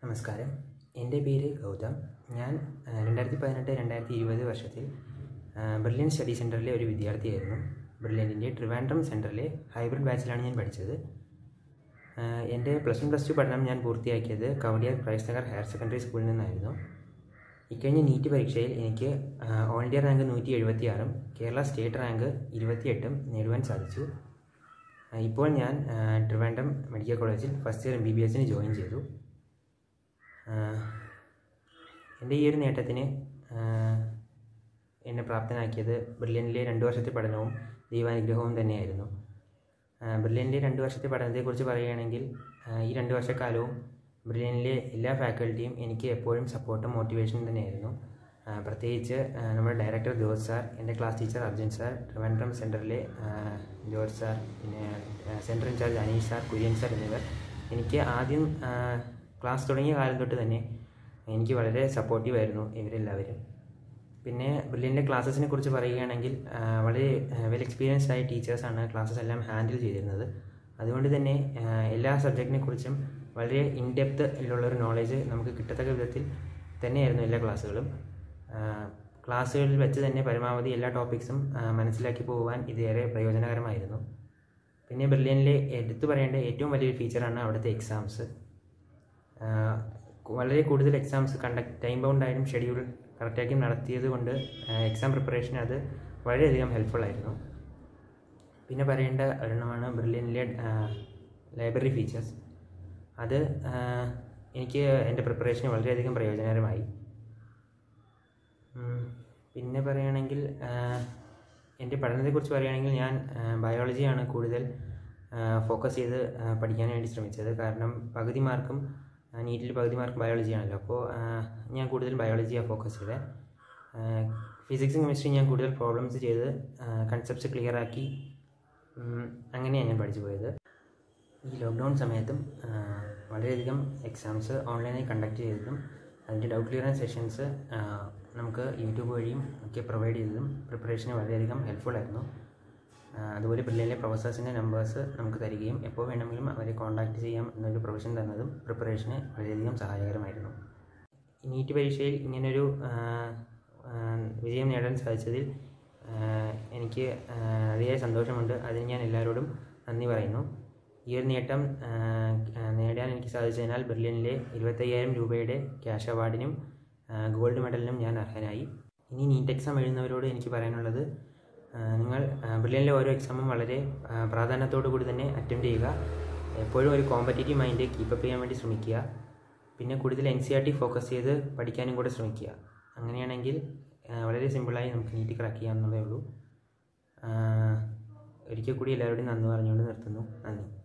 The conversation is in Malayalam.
നമസ്കാരം എൻ്റെ പേര് ഗൗതം ഞാൻ രണ്ടായിരത്തി പതിനെട്ട് രണ്ടായിരത്തി ഇരുപത് വർഷത്തിൽ ബ്രില്യൻ സ്റ്റഡി സെൻറ്ററിലെ ഒരു വിദ്യാർത്ഥിയായിരുന്നു ബ്രില്യൻറ്റിൻ്റെ ട്രിവാൻഡ്രം സെൻറ്ററിലെ ഹൈബ്രിഡ് ബാച്ചിലാണ് ഞാൻ പഠിച്ചത് ആഹ് എൻ്റെ പ്ലസ് വൺ പ്ലസ് ടു പഠനം ഞാൻ പൂർത്തിയാക്കിയത് കവടിയാർ പ്രൈസ് നഗർ ഹയർ സെക്കൻഡറി സ്കൂളിൽ നിന്നായിരുന്നു ഇക്കഴിഞ്ഞ നീറ്റ് പരീക്ഷയിൽ എനിക്ക് ആഹ് ഓൾ ഇന്ത്യ റാങ്ക് നൂറ്റി എഴുപത്തി ആറും കേരള സ്റ്റേറ്റ് റാങ്ക് ഇരുപത്തിയെട്ടും നേടുവാൻ സാധിച്ചു ആഹ് ഇപ്പോൾ ഞാൻ ആഹ് ട്രിവാൻഡ്രം മെഡിക്കൽ കോളേജിൽ first year M B B എസിന് ജോയിൻ ചെയ്തു ആഹ് എൻ്റെ ഈ ഒരു നേട്ടത്തിന് ആഹ് എന്നെ പ്രാപ്തനാക്കിയത് ബ്രില്യനിലെ രണ്ട് വർഷത്തെ പഠനവും ദൈവാനുഗ്രഹവും തന്നെയായിരുന്നു ആഹ് ബ്രില്യനിലെ രണ്ട് വർഷത്തെ പഠനത്തെക്കുറിച്ച് പറയുകയാണെങ്കിൽ ആഹ് ഈ രണ്ട് വർഷക്കാലവും ബ്രില്യനിലെ എല്ലാ ഫാക്കൽറ്റിയും എനിക്ക് എപ്പോഴും സപ്പോർട്ടും മോട്ടിവേഷനും തന്നെയായിരുന്നു ആഹ് പ്രത്യേകിച്ച് ആഹ് നമ്മുടെ ഡയറക്ടർ ജോർജ് സാർ എൻ്റെ class teacher Arjun sir Trivandrum സെൻറ്ററിലെ ആഹ് ജോർജ് സാർ പിന്നെ centre in-charge Aneesh sir Kurian sir എന്നിവർ എനിക്ക് ആദ്യം ആഹ് ക്ലാസ് തുടങ്ങിയ കാലം തൊട്ട് തന്നെ എനിക്ക് വളരെ സപ്പോർട്ടീവായിരുന്നു ഇവരെല്ലാവരും പിന്നെ ബ്രില്യൻ്റെ ക്ലാസ്സസിനെ കുറിച്ച് പറയുകയാണെങ്കിൽ ആ, വളരെ വെൽ എക്സ്പീരിയൻസ്ഡ് ആയ ടീച്ചേഴ്സാണ് ക്ലാസ്സസ് എല്ലാം ഹാൻഡിൽ ചെയ്തിരുന്നത് അതുകൊണ്ട് തന്നെ ആ, എല്ലാ സബ്ജക്റ്റിനെ കുറിച്ചും വളരെ ഇൻഡെപ്ത് ഉള്ള ഒരു നോളേജ് നമുക്ക് കിട്ടത്തക്ക വിധത്തിൽ തന്നെയായിരുന്നു എല്ലാ ക്ലാസ്സുകളും ആ, ക്ലാസ്സുകളിൽ വെച്ച് തന്നെ പരമാവധി എല്ലാ ടോപ്പിക്സും ആ, മനസ്സിലാക്കി പോകുവാൻ ഇതേറെ പ്രയോജനകരമായിരുന്നു പിന്നെ ബ്രില്യനിലെ എടുത്തു പറയേണ്ട ഏറ്റവും വലിയൊരു ഫീച്ചറാണ് അവിടുത്തെ എക്സാംസ് ആഹ് വളരെ കൂടുതൽ എക്സാംസ് കണ്ടക്ട് ടൈം ബൗണ്ട് ആയാലും ഷെഡ്യൂൾ കറക്റ്റാക്കി നടത്തിയത് കൊണ്ട് എക്സാം പ്രിപ്പറേഷൻ അത് വളരെയധികം ഹെൽപ്ഫുൾ ആയിരുന്നു പിന്നെ പറയേണ്ട ഒരെണ്ണമാണ് ബ്രില്യനിലെ ലൈബ്രറി ഫീച്ചേഴ്സ് അത് ആഹ് എനിക്ക് എൻ്റെ പ്രിപ്പറേഷന് വളരെയധികം പ്രയോജനകരമായി ഉം, പിന്നെ പറയുകയാണെങ്കിൽ ആഹ് എൻ്റെ പഠനത്തെക്കുറിച്ച് പറയുകയാണെങ്കിൽ ഞാൻ ബയോളജിയാണ് കൂടുതൽ ഫോക്കസ് ചെയ്ത് ആഹ് പഠിക്കാൻ വേണ്ടി ശ്രമിച്ചത് കാരണം പകുതി മാർക്കും നീറ്റിൽ പകുതി മാർക്ക് ബയോളജിയാണല്ലോ അപ്പോൾ ഞാൻ കൂടുതൽ ബയോളജിയാണ് ഫോക്കസ് ചെയ്തത് ഫിസിക്സും കെമിസ്ട്രി ഞാൻ കൂടുതൽ പ്രോബ്ലംസ് ചെയ്ത് കൺസെപ്റ്റ്സ് ക്ലിയർ ആക്കി ഉം, അങ്ങനെയാണ് ഞാൻ പഠിച്ചു പോയത് ഈ ലോക്ക്ഡൗൺ സമയത്തും ആ, വളരെയധികം എക്സാംസ് ഓൺലൈനായി കണ്ടക്ട് ചെയ്തതും അതിൻ്റെ ഡൗട്ട് ക്ലിയറൻസ് സെഷൻസ് നമുക്ക് യൂട്യൂബ് വഴിയും ഒക്കെ പ്രൊവൈഡ് ചെയ്തതും പ്രിപ്പറേഷന് വളരെയധികം ഹെൽപ്ഫുൾ ആയിരുന്നു ആ, അതുപോലെ ബ്രില്ലിലെ പ്രൊഫസേഴ്സിൻ്റെ നമ്പേഴ്സ് നമുക്ക് തരികയും എപ്പോൾ വേണമെങ്കിലും അവരെ കോൺടാക്റ്റ് ചെയ്യാം എന്നൊരു പ്രൊവിഷൻ തന്നതും പ്രിപ്പറേഷന് വളരെയധികം സഹായകരമായിരുന്നു ഈ നീറ്റ് പരീക്ഷയിൽ ഇങ്ങനൊരു ആ, ആ, വിജയം നേടാൻ സാധിച്ചതിൽ ആ, എനിക്ക് ആ, അതിയായ സന്തോഷമുണ്ട് അതിന് ഞാൻ എല്ലാവരോടും നന്ദി പറയുന്നു ഈ ഒരു നേട്ടം ആ, ആ, നേടാൻ എനിക്ക് സാധിച്ചതിനാൽ ബെർലിനിലെ ഇരുപത്തയ്യായിരം രൂപയുടെ ക്യാഷ് അവാർഡിനും ആ, ഗോൾഡ് മെഡലിനും ഞാൻ അർഹനായി ഇനി നീറ്റ് എക്സാം എഴുതുന്നവരോട് എനിക്ക് പറയാനുള്ളത് ആ, നിങ്ങൾ ആ, ബ്രില്യനിലെ ഓരോ എക്സാമും വളരെ ആ, പ്രാധാന്യത്തോടു കൂടി തന്നെ അറ്റൻഡ് ചെയ്യുക എപ്പോഴും ഒരു കോമ്പറ്റേറ്റീവ് മൈൻഡ് കീപ്പപ്പ് ചെയ്യാൻ വേണ്ടി ശ്രമിക്കുക പിന്നെ കൂടുതൽ N C R T focus ചെയ്ത് പഠിക്കാനും കൂടെ ശ്രമിക്കുക അങ്ങനെയാണെങ്കിൽ ആ, വളരെ സിമ്പിളായി നമുക്ക് നീറ്റ് ക്രാക്ക് ചെയ്യാമെന്നുള്ളതേ ഉള്ളൂ ആ, ഒരിക്കൽ കൂടി എല്ലാവരോടും നന്ദി പറഞ്ഞുകൊണ്ട് നിർത്തുന്നു നന്ദി